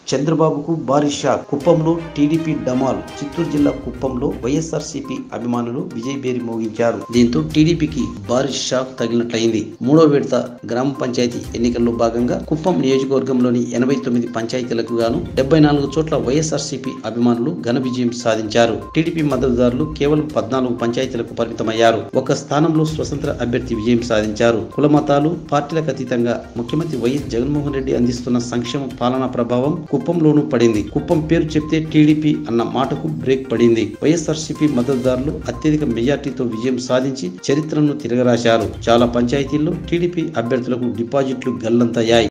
చంద్రబాబుకు భారీ షాక్ కుప్పంలో టీడీపీ డమాల్ చిత్తూరు జిల్లా కుప్పంలో వైఎస్ఆర్సీపీ అభిమానులు విజయ్ బేరి మోగించారు దీంతో టీడీపీకి భారీ షాక్ తగిలినట్లయింది మూడో విడత గ్రామ పంచాయతీ ఎన్నికల్లో భాగంగా కుప్పం నియోజకవర్గంలోని ఎనభై తొమ్మిది పంచాయతీలకు గాను డెబ్బై నాలుగు చోట్ల వైఎస్ఆర్సీపీ అభిమానులు ఘన విజయం సాధించారు టీడీపీ మద్దతుదారులు కేవలం పద్నాలుగు పంచాయతీలకు పరిమితమయ్యారు ఒక స్థానంలో స్వతంత్ర అభ్యర్థి విజయం సాధించారు కుల మతాలు పార్టీలకు అతీతంగా ముఖ్యమంత్రి వైఎస్ జగన్మోహన్ రెడ్డి అందిస్తున్న సంక్షేమ పాలనా ప్రభావం కుప్పంలోనూ పడింది కుప్పం పేరు చెప్తే టీడీపీ అన్న మాటకు బ్రేక్ పడింది వైఎస్ఆర్సీపీ మద్దతుదారులు అత్యధిక మెజార్టీతో విజయం సాధించి చరిత్రను తిరగరాశారు చాలా పంచాయతీల్లో టీడీపీ అభ్యర్థులకు డిపాజిట్లు గల్లంతయ్యాయి